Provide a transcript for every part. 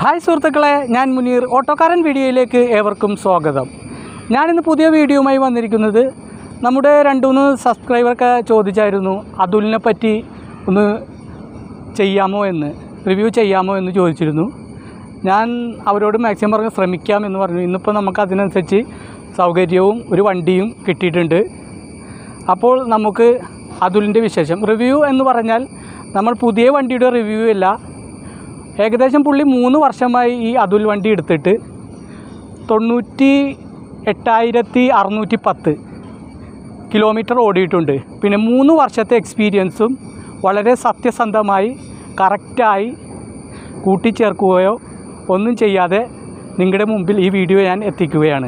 Hi സുഹൃത്തുക്കളെ ഞാൻ മുനീർ ഓട്ടോക്കാരൻ വീഡിയോയിലേക്ക് ഏവർക്കും സ്വാഗതം ഞാനിന്ന് പുതിയ വീഡിയോയുമായി വന്നിരിക്കുന്നത് നമ്മുടെ രണ്ട് മൂന്ന് സബ്സ്ക്രൈബറൊക്കെ ചോദിച്ചായിരുന്നു അതുലിനെ പറ്റി ഒന്ന് ചെയ്യാമോ എന്ന് റിവ്യൂ ചെയ്യാമോ എന്ന് ചോദിച്ചിരുന്നു ഞാൻ അവരോട് മാക്സിമം പറഞ്ഞ് ശ്രമിക്കാം എന്ന് പറഞ്ഞു ഇന്നിപ്പോൾ നമുക്ക് അതിനനുസരിച്ച് സൗകര്യവും ഒരു വണ്ടിയും കിട്ടിയിട്ടുണ്ട് അപ്പോൾ നമുക്ക് അതുലിൻ്റെ വിശേഷം റിവ്യൂ എന്ന് പറഞ്ഞാൽ നമ്മൾ പുതിയ വണ്ടിയുടെ റിവ്യൂ അല്ല ഏകദേശം പുള്ളി മൂന്ന് വർഷമായി ഈ അതുൽ വണ്ടി എടുത്തിട്ട് തൊണ്ണൂറ്റി എട്ടായിരത്തി അറുന്നൂറ്റി പത്ത് കിലോമീറ്റർ ഓടിയിട്ടുണ്ട് പിന്നെ മൂന്ന് വർഷത്തെ എക്സ്പീരിയൻസും വളരെ സത്യസന്ധമായി കറക്റ്റായി കൂട്ടിച്ചേർക്കുകയോ ഒന്നും ചെയ്യാതെ നിങ്ങളുടെ മുമ്പിൽ ഈ വീഡിയോ ഞാൻ എത്തിക്കുകയാണ്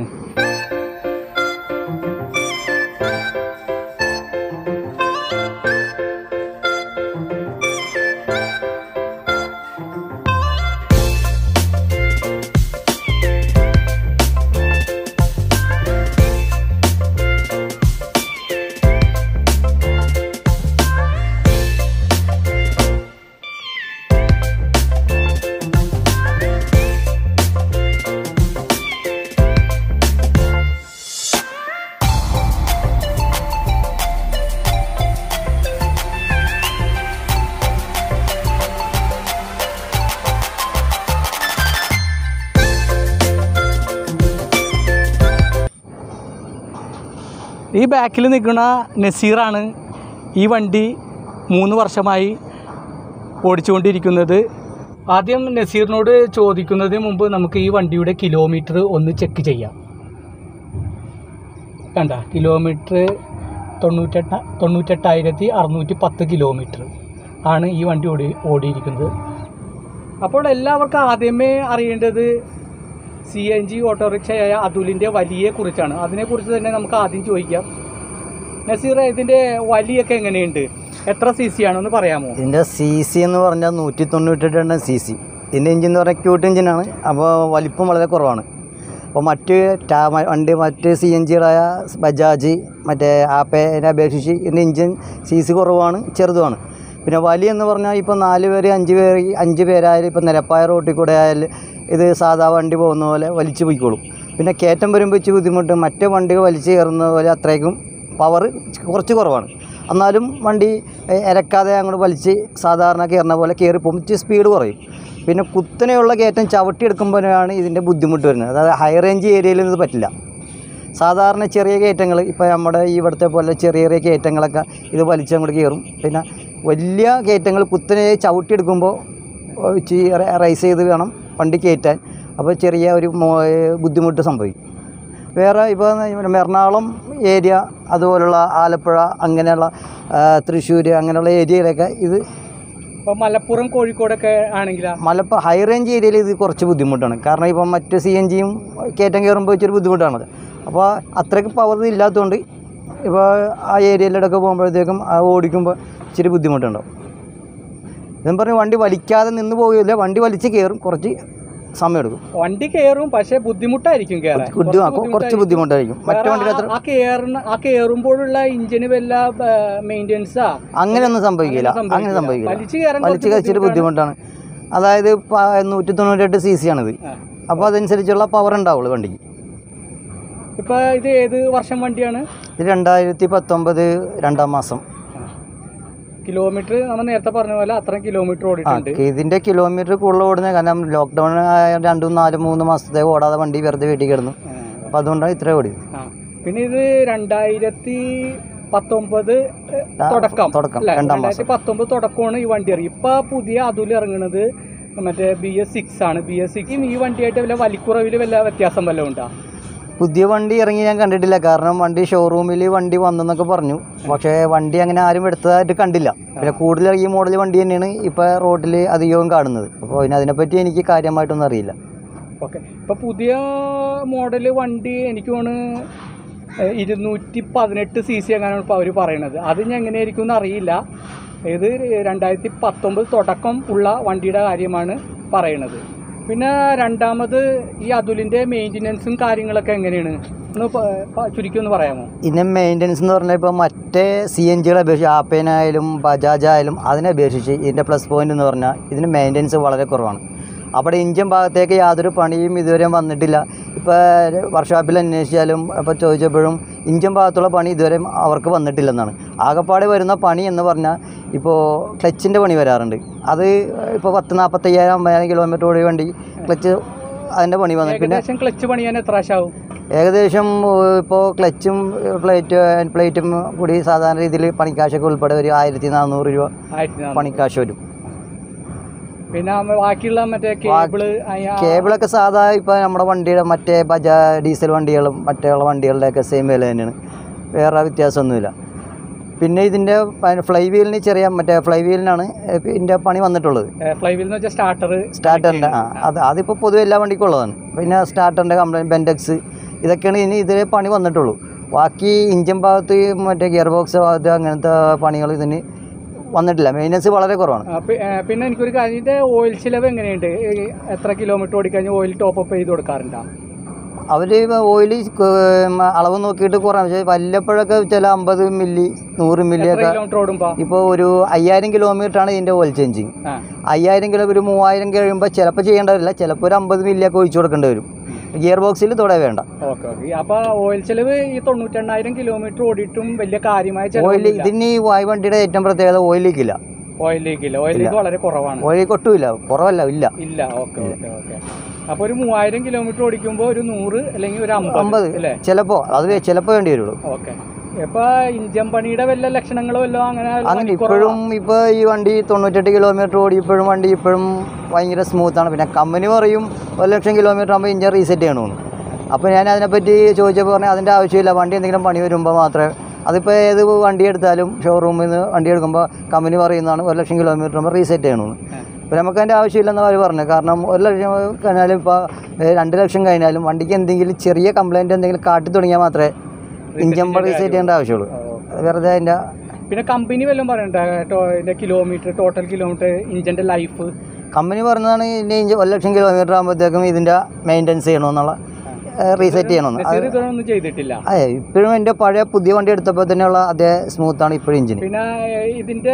ഈ ബാക്കിൽ നിൽക്കുന്ന നസീറാണ് ഈ വണ്ടി മൂന്ന് വർഷമായി ഓടിച്ചുകൊണ്ടിരിക്കുന്നത് ആദ്യം നസീറിനോട് ചോദിക്കുന്നതിന് മുമ്പ് നമുക്ക് ഈ വണ്ടിയുടെ കിലോമീറ്റർ ഒന്ന് ചെക്ക് ചെയ്യാം കണ്ട കിലോമീറ്റർ തൊണ്ണൂറ്റെട്ട തൊണ്ണൂറ്റെട്ടായിരത്തി അറുന്നൂറ്റി പത്ത് കിലോമീറ്റർ ആണ് ഈ വണ്ടി ഓടി ഓടിയിരിക്കുന്നത് അപ്പോൾ എല്ലാവർക്കും ആദ്യമേ അറിയേണ്ടത് സി എൻ ജി ഓട്ടോറിക്ഷയായ അതുലിൻ്റെ വലിയെ കുറിച്ചാണ് അതിനെക്കുറിച്ച് തന്നെ നമുക്ക് ആദ്യം ചോദിക്കാം നസീർ ഇതിൻ്റെ വലിയൊക്കെ എങ്ങനെയുണ്ട് എത്ര സി സി ആണെന്ന് പറയാമോ ഇതിൻ്റെ സി സി എന്ന് പറഞ്ഞാൽ നൂറ്റി തൊണ്ണൂറ്റെട്ടാണ് സി സി ഇതിൻ്റെ എഞ്ചിൻ എന്ന് പറഞ്ഞാൽ ക്യൂട്ട് എഞ്ചിനാണ് അപ്പോൾ വലിപ്പം വളരെ കുറവാണ് അപ്പോൾ മറ്റ് ടാ വണ്ടി മറ്റ് സി എൻ ജികളായ ബജാജ് മറ്റേ ആപ്പേനെ അപേക്ഷിച്ച് ഇതിൻ്റെ എഞ്ചിൻ സി സി കുറവാണ് ചെറുതുമാണ് പിന്നെ വലി എന്ന് പറഞ്ഞാൽ ഇപ്പോൾ നാല് പേര് അഞ്ച് പേര് അഞ്ച് പേരായാലും ഇപ്പോൾ നിരപ്പായ റോട്ടിൽ കൂടെ ആയാലും ഇത് സാധാ വണ്ടി പോകുന്ന പോലെ വലിച്ചു പോയിക്കോളും പിന്നെ കയറ്റം വരുമ്പോൾ ഇച്ചിരി ബുദ്ധിമുട്ട് മറ്റ് വണ്ടികൾ വലിച്ചു കയറുന്ന പോലെ അത്രയ്ക്കും പവർ കുറച്ച് കുറവാണ് എന്നാലും വണ്ടി എ- ഇരക്കാതെ അങ്ങോട്ട് വലിച്ച് സാധാരണ കയറുന്ന പോലെ കയറി പോകും ഇച്ചിരി സ്പീഡ് കുറയും പിന്നെ കുത്തനെയുള്ള കയറ്റം ചവിട്ടി എടുക്കുമ്പോഴാണ് ഇതിൻ്റെ ബുദ്ധിമുട്ട് വരുന്നത് അതായത് ഹൈ റേഞ്ച് ഏരിയയിൽ ഇത് പറ്റില്ല സാധാരണ ചെറിയ കയറ്റങ്ങൾ ഇപ്പോൾ നമ്മുടെ ഈ ഇവിടുത്തെ പോലെ ചെറിയ ചെറിയ കയറ്റങ്ങളൊക്കെ ഇത് വലിച്ചങ്ങോട്ട് കയറും പിന്നെ വലിയ കയറ്റങ്ങൾ കുത്തനെ ചവിട്ടിയെടുക്കുമ്പോൾ ഇച്ചിരി റൈസ് ചെയ്ത് വേണം വണ്ടി കയറ്റാൻ അപ്പോൾ ചെറിയ ഒരു മോ- ബുദ്ധിമുട്ട് സംഭവിക്കും വേറെ ഇപ്പോൾ എറണാകുളം ഏരിയ അതുപോലുള്ള ആലപ്പുഴ അങ്ങനെയുള്ള തൃശ്ശൂർ അങ്ങനെയുള്ള ഏരിയയിലൊക്കെ ഇത് ഇപ്പോൾ മലപ്പുറം കോഴിക്കോടൊക്കെ ആണെങ്കിലാ മലപ്പുറം ഹൈ റേഞ്ച് ഏരിയയിൽ ഇത് കുറച്ച് ബുദ്ധിമുട്ടാണ് കാരണം ഇപ്പം മറ്റ് സി എൻ ജിയും കയറ്റം കയറുമ്പോൾ ഇച്ചിരി ബുദ്ധിമുട്ടാണ് അപ്പോൾ അത്രയ്ക്ക് പവർ ഇല്ലാത്തതുകൊണ്ട് ഇപ്പോൾ ആ ഏരിയയിലൂടെയൊക്കെ പോകുമ്പോഴത്തേക്കും ആ ഓടിക്കുമ്പോൾ ഇച്ചിരി ബുദ്ധിമുട്ടുണ്ടാവും ഇതെന്ന് പറഞ്ഞ് വണ്ടി വലിക്കാതെ നിന്ന് പോകില്ല വണ്ടി വലിച്ച് കയറും കുറച്ച് സമയമെടുക്കും വണ്ടി കയറും പക്ഷേ ബുദ്ധിമുട്ടായിരിക്കും കയറാൻ ബുദ്ധി- ആ, കുറച്ച് ബുദ്ധിമുട്ടായിരിക്കും മറ്റു വേറെ വണ്ടിയിൽ ആ- അത്ര ആ കയറുന്ന ആ കയറുമ്പോഴുള്ള ഇഞ്ചിന് വല്ല മെയിൻ്റെനൻസാ അങ്ങനെയൊന്നും സംഭവിക്കില്ല അങ്ങനെ സംഭവിക്കില്ല വലിച്ചു കയറാൻ വലിച്ച് കുറച്ച് കഴിച്ചിട്ട് ബുദ്ധിമുട്ടാണ് അതായത് പ- നൂറ്റി തൊണ്ണൂറ്റെട്ട് സി സി ആണിത് ആ. അപ്പോൾ അതനുസരിച്ചുള്ള പവർ ഉണ്ടാവുള്ളൂ വണ്ടിക്ക് ഇപ്പൊ ഇത് ഏത് വർഷം വണ്ടിയാണ് ഇത് രണ്ടായിരത്തി പത്തൊമ്പത് രണ്ടാം മാസം കിലോമീറ്റർ നമ്മൾ നേരത്തെ പറഞ്ഞ പോലെ അത്രയും കിലോമീറ്റർ ആ ഓടിയിട്ടുണ്ട് ഇതിൻ്റെ കിലോമീറ്റർ കൂടുതൽ ഓടുന്നത് കാരണം ലോക്ക്ഡൗൺ ആയ രണ്ടും നാലും മൂന്ന് മാസത്തെ ഓടാതെ വണ്ടി വെറുതെ വീട്ടിൽ കിടന്നു ആ. അപ്പോൾ അതുകൊണ്ടാണ് ഇത്ര ഓടിയത് ആ. പിന്നെ ഇത് രണ്ടായിരത്തി പത്തൊമ്പത് ആ, തുടക്കം തുടക്കം, അല്ലേ? രണ്ടാം രണ്ടായിരത്തി പത്തൊമ്പത് തുടക്കമാണ് ഈ വണ്ടി ഇറങ്ങി ഇപ്പൊ പുതിയ അതുൽ ഇറങ്ങുന്നത് മറ്റേ ബി എസ് സിക്സ് ആണ് ബി എസ് സിക്സും ഈ വണ്ടിയായിട്ട് വല്ല വലിക്കുറവിൽ വല്ല വ്യത്യാസം വല്ലതും ഉണ്ടോ പുതിയ വണ്ടി ഇറങ്ങി ഞാൻ കണ്ടിട്ടില്ല കാരണം വണ്ടി ഷോറൂമിൽ വണ്ടി വന്നെന്നൊക്കെ പറഞ്ഞു പക്ഷേ വണ്ടി അങ്ങനെ ആരും എടുത്തതായിട്ട് കണ്ടില്ല പിന്നെ കൂടുതൽ ഈ മോഡൽ വണ്ടി തന്നെയാണ് ഇപ്പോൾ റോഡിൽ അധികവും കാണുന്നത് അപ്പോൾ അതിന് അതിനെപ്പറ്റി എനിക്ക് കാര്യമായിട്ടൊന്നും അറിയില്ല ഓക്കെ ഇപ്പൊ പുതിയ മോഡൽ വണ്ടി എനിക്ക് തോന്നുന്നു ഏഹ്, ഇരുന്നൂറ്റി പതിനെട്ട് സി സി എങ്ങനെയാണ് ഇപ്പോൾ അവർ പറയണത് അത് ഇനി എങ്ങനെയായിരിക്കും എന്ന് അറിയില്ല ഇത് രണ്ടായിരത്തി പത്തൊമ്പത് തുടക്കം ഉള്ള വണ്ടിയുടെ കാര്യമാണ് പറയണത് പിന്നെ രണ്ടാമത് ഈ അതുലിൻ്റെ മെയിൻ്റനൻസും കാര്യങ്ങളൊക്കെ എങ്ങനെയാണ് ഒന്ന് പ- പ- ചുരുക്കി ഒന്ന് പറയാമോ ഇതിൻ്റെ മെയിൻ്റനൻസ് എന്ന് പറഞ്ഞാൽ ഇപ്പോൾ മറ്റേ സി എൻ ജികളെ അപേക്ഷിച്ച് ആപ്പേനായാലും ബജാജ് ആയാലും അതിനെ അപേക്ഷിച്ച് ഇതിൻ്റെ പ്ലസ് പോയിന്റ് എന്ന് പറഞ്ഞാൽ ഇതിന് മെയിൻ്റനൻസ് വളരെ കുറവാണ് അവിടെ ഇഞ്ചൻ ഭാഗത്തേക്ക് യാതൊരു പണിയും ഇതുവരെ വന്നിട്ടില്ല ഇപ്പോൾ വർക്ക്ഷോപ്പിൽ അന്വേഷിച്ചാലും ഇപ്പോൾ ചോദിച്ചപ്പോഴും ഇഞ്ചൻ ഭാഗത്തുള്ള പണി ഇതുവരെ അവർക്ക് വന്നിട്ടില്ലെന്നാണ് ആകപ്പാടെ വരുന്ന പണി എന്ന് പറഞ്ഞാൽ ഇപ്പോൾ ക്ലച്ചിൻ്റെ പണി വരാറുണ്ട് അത് ഇപ്പോൾ പത്ത് നാൽപ്പത്തയ്യായിരം അമ്പതിനായിരം കിലോമീറ്റർ ഓടിയ വണ്ടി ക്ലച്ച് അതിൻ്റെ പണി വന്നു പിന്നെ ഏകദേശം ക്ലച്ച് പണിയാൻ എത്ര പ്രാവശ്യമാവും ഏകദേശം ഇപ്പോൾ ക്ലച്ചും പ്ലേറ്റ് പ്ലേറ്റും കൂടി സാധാരണ രീതിയിൽ പണിക്കാശൊക്കെ ഉൾപ്പെടെ ഒരു ആയിരത്തി നാനൂറ് രൂപ ആയിരത്തി നാനൂറ്. പണിക്കാശ് വരും പിന്നെ ബാക്കിയുള്ള മറ്റേ കേബിള് അയ- കേബിളൊക്കെ സാധാ ഇപ്പോൾ നമ്മുടെ വണ്ടിയുടെ മറ്റേ ബജാ ഡീസൽ വണ്ടികളും മറ്റുള്ള വണ്ടികളുടെയൊക്കെ സെയിം വില തന്നെയാണ് വേറെ വ്യത്യാസമൊന്നുമില്ല പിന്നെ ഇതിൻ്റെ ഫ്ലൈ വീലിന് ചെറിയ മറ്റേ ഫ്ലൈ വീലിനാണ് ഇതിൻ്റെ പണി വന്നിട്ടുള്ളത് ഏ, ഫ്ലൈ വീൽ എന്ന് വെച്ചാൽ സ്റ്റാർട്ടർ സ്റ്റാർട്ടറിൻ്റെ ആ അത് അതിപ്പോൾ പൊതുവെ എല്ലാ വണ്ടിക്കും ഉള്ളതാണ് പിന്നെ സ്റ്റാർട്ടറിൻ്റെ കംപ്ലൈൻറ്റ് ബെൻഡെക്സ് ഇതൊക്കെയാണ് ഇനി ഇതിലെ പണി വന്നിട്ടുള്ളൂ ബാക്കി ഇഞ്ചൻ ഭാഗത്ത് മറ്റേ ഗിയർ ബോക്സ് ഭാഗത്ത് അങ്ങനത്തെ പണികൾ ഇതിന് വന്നിട്ടില്ല മെയിൻ്റനൻസ് വളരെ കുറവാണ് പിന്നെ എനിക്കൊരു കാര്യം ഇതിന്റെ ഓയിൽ ചിലവ് എങ്ങനെയുണ്ട് ഈ എത്ര കിലോമീറ്റർ ഓടിക്കഴിഞ്ഞാൽ ഓയിൽ ടോപ്പ് അപ്പ് ചെയ്ത് കൊടുക്കാറുണ്ടോ അവർ ഓയിൽ അളവ് നോക്കിയിട്ട് കുറവാണ് പക്ഷേ വല്ലപ്പോഴൊക്കെ ചില അമ്പത് മില്ലി നൂറ് മില്ലി എത്ര ഒക്കെ കിലോമീറ്റർ ഓടുമ്പോ ഇപ്പോൾ ഒരു അയ്യായിരം കിലോമീറ്റർ ആണ് ഇതിൻ്റെ ഓയിൽ ചേഞ്ചിങ് ആ അയ്യായിരം കിലോ ഒരു മൂവായിരം കഴിയുമ്പോൾ ചിലപ്പോൾ ചെയ്യേണ്ടതില്ല ചിലപ്പോൾ ഒരു അമ്പത് മില്ലിയൊക്കെ ഒഴിച്ചു കൊടുക്കേണ്ടി വരും ഗിയർ ബോക്സിൽ തൊടെ വേണ്ട ഓക്കെ ഓക്കെ അപ്പൊ ഓയിൽ ചെലവ് ഈ തൊണ്ണൂറ്റെണ്ണായിരം കിലോമീറ്റർ ഓടിയിട്ടും വലിയ കാര്യമായ ഓയിൽ ചെലവ് ഇതിന് ഈ വായു വണ്ടിയുടെ ഏറ്റവും പ്രത്യേകത ഓയിൽ ലീക്കില്ല ഓയിൽ ലീക്കില്ല ഓയിൽ ലീക്ക് വളരെ കുറവാണ് ഓയിൽ കൊട്ടുമില്ല കുറവല്ല ഇല്ല ഇല്ല ഓക്കെ ഓക്കെ ഓക്കെ അപ്പൊ ഒരു മൂവായിരം കിലോമീറ്റർ ഓടിക്കുമ്പോൾ ഒരു നൂറ് അല്ലെങ്കിൽ ഒരു അമ്പത് അമ്പത് അല്ലേ ചിലപ്പോൾ അത് ചിലപ്പോൾ വേണ്ടി വരുള്ളൂ ഓക്കെ ഇപ്പൊ ഇഞ്ചൻ പണിയുടെ വല്ല ലക്ഷണങ്ങളോ വല്ലോ അങ്ങനെ വല്ല അങ്ങനെ പണിക്കുറവോ? ഇപ്പോഴും ഇപ്പോൾ ഈ വണ്ടി തൊണ്ണൂറ്റെട്ട് കിലോമീറ്റർ ഓടി ഇപ്പോഴും വണ്ടി ഇപ്പോഴും ഭയങ്കര സ്മൂത്താണ് പിന്നെ കമ്പനി പറയും ഒരു ലക്ഷം കിലോമീറ്റർ ആകുമ്പോൾ ഇഞ്ചൻ റീസെറ്റ് ചെയ്യണമെന്ന് അപ്പോൾ ഞാൻ അതിനെപ്പറ്റി ചോദിച്ചപ്പോൾ പറഞ്ഞാൽ അതിൻ്റെ ആവശ്യമില്ല വണ്ടി എന്തെങ്കിലും പണി വരുമ്പോൾ മാത്രമേ അതിപ്പോൾ ഏത് വണ്ടി എടുത്താലും ഷോറൂമിൽ നിന്ന് വണ്ടി എടുക്കുമ്പോൾ കമ്പനി പറയുന്നതാണ് ഒരു ലക്ഷം കിലോമീറ്റർ ആകുമ്പോൾ റീസെറ്റ് ചെയ്യണമെന്ന് ആ. അപ്പോൾ നമുക്ക് അതിൻ്റെ ആവശ്യമില്ലെന്ന് അവർ പറഞ്ഞു കാരണം ഒരു ലക്ഷം കഴിഞ്ഞാലും ഇപ്പോൾ ഏഹ്, രണ്ട് ലക്ഷം കഴിഞ്ഞാലും വണ്ടിക്ക് എന്തെങ്കിലും ചെറിയ കംപ്ലൈൻറ്റ് എന്തെങ്കിലും കാട്ടി തുടങ്ങിയാൽ മാത്രമേ ഇഞ്ചൻ റീസെറ്റ് ചെയ്യേണ്ട ആവശ്യമുള്ളൂ ഓ. വെറുതെ അതിൻ്റെ പിന്നെ കമ്പനി വല്ലതും പറയണ്ട ഇതിന്റെ കിലോമീറ്റർ ടോട്ടൽ കിലോമീറ്റർ ഇഞ്ചിന്റെ ലൈഫ് കമ്പനി പറഞ്ഞതാണ് ഇനി ഇഞ്ച് ഒരു ലക്ഷം കിലോമീറ്റർ ആകുമ്പോഴത്തേക്കും ഇതിൻ്റെ മെയിൻ്റെനൻസ് ചെയ്യണമെന്നുള്ള റീസെറ്റ് ചെയ്യണമെന്ന് അത് നസീർ ഇതൊന്നും ചെയ്തിട്ടില്ല അതെ ഇപ്പോഴും എൻ്റെ പഴയ പുതിയ വണ്ടി എടുത്തപ്പോൾ തന്നെയുള്ള അതേ സ്മൂത്താണ് ഇപ്പോഴും ഇഞ്ചിന് പിന്നെ ഇതിന്റെ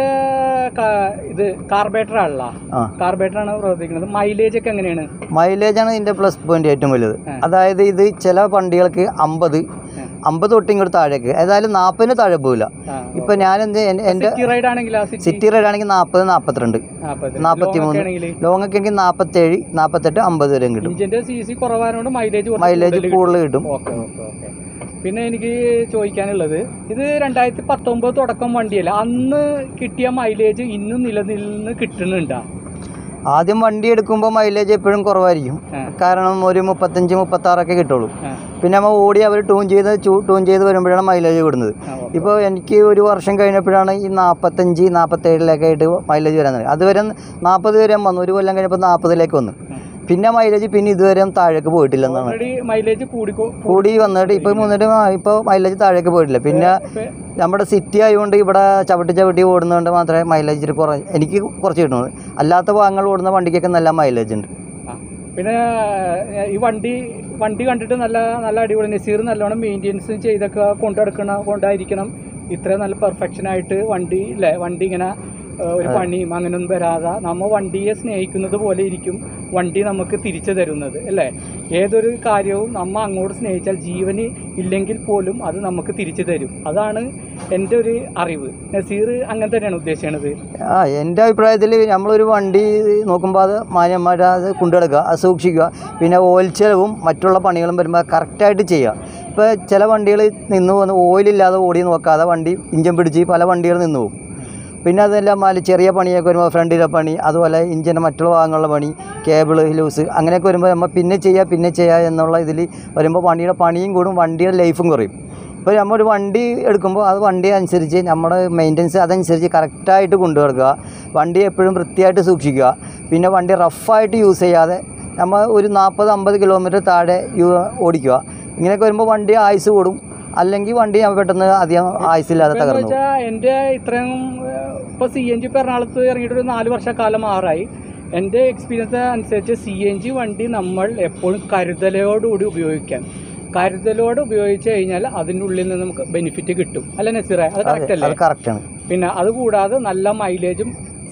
ക- ഇത് കാർബേറ്റർ ആണല്ലോ ആ കാർബേറ്റർ ആണ് പ്രവർത്തിക്കുന്നത് മൈലേജ് ഒക്കെ എങ്ങനെയാണ് മൈലേജാണ് ഇതിൻ്റെ പ്ലസ് പോയിന്റ് ഏറ്റവും വലുത് ആ. അതായത് ഇത് ചില വണ്ടികൾക്ക് അമ്പത് അമ്പത് തൊട്ട് ഇങ്ങോട്ട് താഴേക്ക് ഏതായാലും നാൽപ്പതിന് താഴെ പോകില്ല ഇപ്പം ഞാനെന്ത് എൻ്റെ എൻ്റെ സിറ്റി റൈഡ് ആണെങ്കിൽ ആ സിറ്റി സിറ്റി റൈഡ് ആണെങ്കിൽ നാൽപ്പത് നാൽപ്പത്തിരണ്ട് നാൽപ്പത്തി മൂന്ന് ലോങ് ഒക്കെ ആണെങ്കിൽ നാൽപ്പത്തേഴ് നാൽപ്പത്തെട്ട് അമ്പത് വരെയും കിട്ടും ഇഞ്ചിന്റെ സി സി കുറവായതുകൊണ്ട് മൈലേജ് മൈലേജ് കൂടുതൽ കിട്ടും ഓക്കെ ഓക്കെ ഓക്കെ പിന്നെ എനിക്ക് ചോദിക്കാനുള്ളത് ഇത് രണ്ടായിരത്തി പത്തൊമ്പത് തുടക്കം വണ്ടിയല്ല അന്ന് കിട്ടിയ മൈലേജ് ഇന്നും നിലനിന്ന് കിട്ടുന്നുണ്ടോ ആദ്യം വണ്ടി എടുക്കുമ്പോൾ മൈലേജ് എപ്പോഴും കുറവായിരിക്കും ആ. കാരണം ഒരു മുപ്പത്തഞ്ച് മുപ്പത്താറൊക്കെ കിട്ടുള്ളൂ ആ, പിന്നെ നമ്മൾ ഓടി അവർ ട്യൂൺ ചെയ്ത് ചൂ- ട്യൂൺ ചെയ്ത് വരുമ്പോഴാണ് മൈലേജ് വിടുന്നത് ആ, ഓക്കെ. ഇപ്പോൾ എനിക്ക് ഒരു വർഷം കഴിഞ്ഞപ്പോഴാണ് ഈ നാൽപ്പത്തഞ്ച് നാൽപ്പത്തേഴിലൊക്കെ ആയിട്ട് മൈലേജ് വരാൻ തുടങ്ങി അതുവരെ നാൽപ്പത് വരെ വന്നു ഒരു കൊല്ലം കഴിഞ്ഞപ്പോൾ നാൽപ്പതിലേക്ക് വന്നു പിന്നെ മൈലേജ് പിന്നെ ഇതുവരെ താഴേക്ക് പോയിട്ടില്ലെന്നാണ് ഓൾറെഡി മൈലേജ് കൂടിക്കോ കൂടി വന്നിട്ട് ഇപ്പോൾ മൂന്നിട്ട് ഇപ്പോൾ മൈലേജ് താഴേക്ക് പോയിട്ടില്ല പിന്നെ ഇപ്പൊ- നമ്മുടെ സിറ്റി ആയതുകൊണ്ട് ഇവിടെ ചവിട്ടി ചവിട്ടി ഓടുന്നതുകൊണ്ട് മാത്രമേ മൈലേജ് ഇച്ചിരി കുറ എനിക്ക് കുറച്ച് കിട്ടുന്നത് അല്ലാത്ത ഭാഗങ്ങൾ ഓടുന്ന വണ്ടിക്കൊക്കെ നല്ല മൈലേജ് ഉണ്ട് ആ. പിന്നെ ഏഹ്, ഈ വണ്ടി വണ്ടി കണ്ടിട്ട് നല്ല നല്ല അടിപൊളി നസീർ നല്ലോണം മെയിൻ്റെനൻസ് ചെയ്തൊക്കെ കൊണ്ടെടുക്കണം കൊണ്ടായിരിക്കണം ഇത്രയും നല്ല പെർഫെക്ഷൻ ആയിട്ട് വണ്ടി അല്ലേ വണ്ടി ഇങ്ങനെ ഏഹ്, ഒരു പണിയും അങ്ങനെയൊന്നും വരാതെ നമ്മൾ വണ്ടിയെ സ്നേഹിക്കുന്നത് പോലെ ഇരിക്കും വണ്ടി നമുക്ക് തിരിച്ചു തരുന്നത് അല്ലേ ഏതൊരു കാര്യവും നമ്മൾ അങ്ങോട്ട് സ്നേഹിച്ചാൽ ജീവന് ഇല്ലെങ്കിൽ പോലും അത് നമുക്ക് തിരിച്ചു തരും അതാണ് എൻ്റെ ഒരു അറിവ് നസീർ അങ്ങനെ തന്നെയാണ് ഉദ്ദേശിക്കുന്നത് ആ എൻ്റെ അഭിപ്രായത്തിൽ നമ്മളൊരു വണ്ടി നോക്കുമ്പോൾ അത് മാന്യന്മാർ അത് കൊണ്ടുനടക്കുക അത് സൂക്ഷിക്കുക പിന്നെ ഓയിൽ ചെലവും മറ്റുള്ള പണികളും വരുമ്പോൾ കറക്റ്റായിട്ട് ചെയ്യുക ഇപ്പോൾ ചില വണ്ടികൾ നിന്ന് പോകുന്ന ഓയിലില്ലാതെ ഓടി നോക്കാതെ വണ്ടി ഇഞ്ചൻ പിടിച്ച് പല വണ്ടികൾ നിന്ന് പോകും പിന്നെ അതെല്ലാം മാറി ചെറിയ പണിയൊക്കെ വരുമ്പോൾ ഫ്രണ്ടിലെ പണി അതുപോലെ ഇഞ്ചിൻ്റെ മറ്റുള്ള ഭാഗങ്ങളിലെ പണി കേബിള് ലൂസ് അങ്ങനെയൊക്കെ വരുമ്പോൾ നമ്മൾ പിന്നെ ചെയ്യുക പിന്നെ ചെയ്യുക എന്നുള്ള ഇതിൽ വരുമ്പോൾ വണ്ടിയുടെ പണിയും കൂടും വണ്ടിയുടെ ലൈഫും കുറയും ഇപ്പോൾ നമ്മൾ ഒരു വണ്ടി എടുക്കുമ്പോൾ അത് വണ്ടി അനുസരിച്ച് നമ്മുടെ മെയിൻ്റനൻസ് അതനുസരിച്ച് കറക്റ്റായിട്ട് കൊണ്ടു നടക്കുക വണ്ടി എപ്പോഴും വൃത്തിയായിട്ട് സൂക്ഷിക്കുക പിന്നെ വണ്ടി റഫായിട്ട് യൂസ് ചെയ്യാതെ നമ്മൾ ഒരു നാൽപ്പത് അമ്പത് കിലോമീറ്റർ താഴെ യു- ഓടിക്കുക ഇങ്ങനെയൊക്കെ വരുമ്പോൾ വണ്ടി ആയുസ് കൂടും അല്ലെങ്കിൽ വണ്ടി പെട്ടെന്ന് അധികം ആയുസില്ലാതെ ഇപ്പം എന്ന് തകർന്നു പോകും. വെച്ചാൽ എൻ്റെ ഇത്രയും ഇപ്പോൾ സി എൻ ജി ഇപ്പോൾ എറണാകുളത്ത് ഇറങ്ങിയിട്ട് ഒരു നാല് വർഷക്കാലം മാറായി എൻ്റെ എക്സ്പീരിയൻസ് അനുസരിച്ച് സി എൻ ജി വണ്ടി നമ്മൾ എപ്പോഴും കരുതലോടുകൂടി ഉപയോഗിക്കാം കരുതലോടെ ഉപയോഗിച്ച് കഴിഞ്ഞാൽ അതിൻ്റെ ഉള്ളിൽ നിന്ന് നമുക്ക് ബെനിഫിറ്റ് കിട്ടും അല്ല നസീറ അത് കറക്റ്റ് അത് അല്ലേ കറക്റ്റാണ് പിന്നെ അതുകൂടാതെ നല്ല മൈലേജും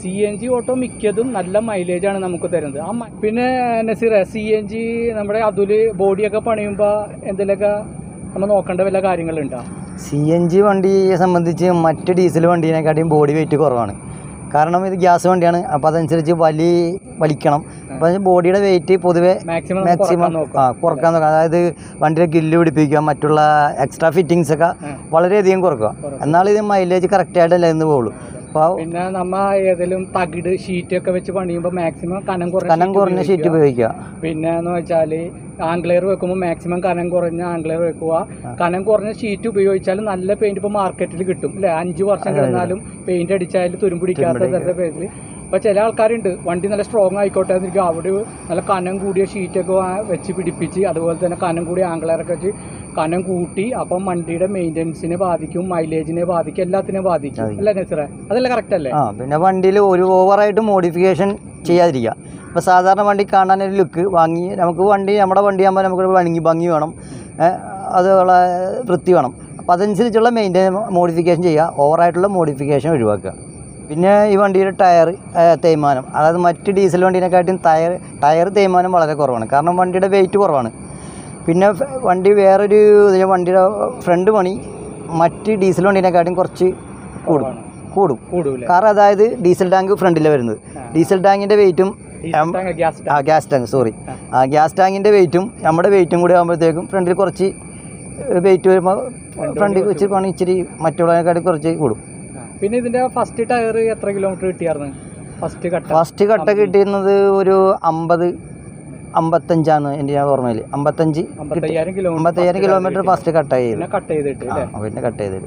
സി എൻ ജി ഓട്ടോ മിക്കതും നല്ല മൈലേജാണ് നമുക്ക് തരുന്നത് ആ മ- പിന്നെ നസീറ സി എൻ ജി നമ്മുടെ അതുല് ബോഡിയൊക്കെ പണിയുമ്പോൾ എന്തെങ്കിലുമൊക്കെ നമ്മൾ നോക്കേണ്ട വല്ല കാര്യങ്ങളുണ്ടോ സി എൻ ജി വണ്ടിയെ സംബന്ധിച്ച് മറ്റ് ഡീസൽ വണ്ടീനെക്കാട്ടിയും ബോഡി വെയിറ്റ് കുറവാണ് കാരണം ഇത് ഗ്യാസ് വണ്ടിയാണ് അപ്പോൾ അതനുസരിച്ച് വലി വലിക്കണം അപ്പോൾ ബോഡിയുടെ വെയിറ്റ് പൊതുവെ മാക്സിമം മാക്സിമം നോക്കാം ആ കുറക്കാൻ നോക്കുക അതായത് വണ്ടിയുടെ ഗില്ല് പിടിപ്പിക്കുക മറ്റുള്ള എക്സ്ട്രാ ഫിറ്റിങ്സ് ഒക്കെ ഉം. വളരെയധികം കുറക്കുക കുറക്കുക. എന്നാൽ ഇത് മൈലേജ് കറക്റ്റായിട്ടല്ല എന്ന് പോകുള്ളൂ അപ്പോൾ പിന്നെ നമ്മ ഏതെങ്കിലും തകിട് ഷീറ്റ് ഒക്കെ വെച്ച് പണിയുമ്പോൾ മാക്സിമം കനം കുറഞ്ഞ കനം sheet കുറഞ്ഞ ഷീറ്റ് ഉപയോഗിക്കുക. ഉപയോഗിക്കുക പിന്നെ എന്ന് വെച്ചാൽ ആംഗ്ലെയർ വെക്കുമ്പോൾ മാക്സിമം കനം കുറഞ്ഞ ആംഗ്ലെയർ വെക്കുക കനം കുറഞ്ഞ ഷീറ്റ് ഉപയോഗിച്ചാൽ നല്ല പെയിന്റ് ഇപ്പോൾ മാർക്കറ്റിൽ കിട്ടും അല്ലേ അഞ്ച് വർഷം കിടന്നാലും പെയിന്റ് അടിച്ചാലും തുരുമ്പിടിക്കാത്ത തരത്തെ പേരിൽ അപ്പോൾ ചില ആൾക്കാരുണ്ട് വണ്ടി നല്ല സ്ട്രോങ് ആയിക്കോട്ടെ എന്നിരിക്കും അവിടെ നല്ല കനം കൂടിയ ഷീറ്റൊക്കെ വാ- വെച്ച് പിടിപ്പിച്ച് അതുപോലെ തന്നെ കനം കൂടിയ ആംഗ്ലെയറൊക്കെ വെച്ച് കനം കൂട്ടി അപ്പം വണ്ടിയുടെ മെയിൻ്റെനൻസിനെ ബാധിക്കും മൈലേജിനെ ബാധിക്കും എല്ലാത്തിനെയും ബാധിക്കും അല്ലേ നസറേ അതല്ല കറക്റ്റ് അല്ലേ ആ പിന്നെ വണ്ടിയിൽ ഒരു ഓവറായിട്ട് മോഡിഫിക്കേഷൻ ചെയ്യാതിരിക്കുക ഇപ്പോൾ സാധാരണ വണ്ടി കാണാനൊരു ലുക്ക് വാങ്ങി നമുക്ക് വണ്ടി നമ്മുടെ വണ്ടി ആകുമ്പോൾ നമുക്ക് ഭംഗി ഭംഗി വേണം ഏ, അതുള്ള വൃത്തി വേണം അപ്പോൾ അതനുസരിച്ചുള്ള മെയിൻ്റെയിൻ മോഡിഫിക്കേഷൻ ചെയ്യുക ഓവറായിട്ടുള്ള മോഡിഫിക്കേഷൻ ഒഴിവാക്കുക പിന്നെ ഈ വണ്ടിയുടെ ടയർ തേയ്മാനം അതായത് മറ്റ് ഡീസൽ വണ്ടീനെക്കാട്ടിയും ടയർ ടയർ തേയ്മാനം വളരെ കുറവാണ് കാരണം വണ്ടിയുടെ വെയിറ്റ് കുറവാണ് പിന്നെ ഫ- വണ്ടി വേറൊരു ഇതിന് വണ്ടിയുടെ ഫ്രണ്ട് പണി മറ്റ് ഡീസൽ വണ്ടീനെക്കാട്ടിയും കുറച്ച് കൂടും കൂടും കൂടൂല കാരണം അതായത് ഡീസൽ ടാങ്ക് ഫ്രണ്ടിലാണ് വരുന്നത് ഡീസൽ ടാങ്കിൻ്റെ വെയിറ്റും ഗ്യാസ് ആ ഗ്യാസ് ടാങ്ക് സോറി ആ ഗ്യാസ് ടാങ്കിൻ്റെ വെയിറ്റും നമ്മുടെ വെയിറ്റും കൂടി ആകുമ്പോഴത്തേക്കും ഫ്രണ്ടിൽ കുറച്ച് വെയിറ്റ് വരുമ്പോൾ ഫ്രണ്ടിൽ വെച്ച് പണി ഇച്ചിരി മറ്റുള്ളതിനെക്കാട്ടി കുറച്ച് കൂടും പിന്നെ ഇതിന്റെ ഫസ്റ്റ് ടയർ എത്ര കിലോമീറ്റർ കിട്ടിയായിരുന്നു ഫസ്റ്റ് കട്ട ഫസ്റ്റ് കട്ട കിട്ടിയിരുന്നത് ഒരു അമ്പത് അമ്പത്തഞ്ചാണ് എൻ്റെ ഞാൻ ഓർമ്മയിൽ അമ്പത്തഞ്ച് അമ്പത്തയ്യായിരം കിലോമീറ്റർ അമ്പത്തയ്യായിരം കിലോമീറ്റർ ഫസ്റ്റ് കട്ട് ചെയ്ത് പിന്നെ കട്ട് ചെയ്തിട്ട് അല്ലേ ആ, പിന്നെ കട്ട് ചെയ്തത്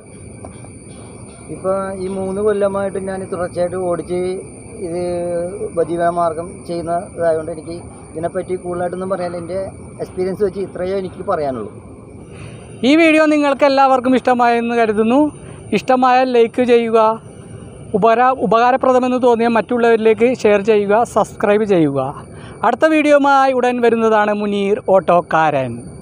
ഇപ്പോൾ ഈ മൂന്ന് കൊല്ലമായിട്ട് ഞാൻ തുടർച്ചയായിട്ട് ഓടിച്ച് ഇത് ഉപജീവന മാർഗം ചെയ്യുന്നതായതുകൊണ്ട് എനിക്ക് ഇതിനെപ്പറ്റി കൂടുതലായിട്ടൊന്നും പറയാനില്ല എൻ്റെ എക്സ്പീരിയൻസ് വെച്ച് ഇത്രയേ എനിക്ക് പറയാനുള്ളൂ ഈ വീഡിയോ നിങ്ങൾക്ക് എല്ലാവർക്കും ഇഷ്ടമായെന്ന് കരുതുന്നു ഇഷ്ടമായാൽ ലൈക്ക് ചെയ്യുക ഉപകാര ഉപകാരപ്രദമെന്ന് തോന്നിയ മറ്റുള്ളവരിലേക്ക് ഷെയർ ചെയ്യുക സബ്സ്ക്രൈബ് ചെയ്യുക അടുത്ത വീഡിയോയുമായി ഉടൻ വരുന്നതാണ് മുനീർ ഓട്ടോക്കാരൻ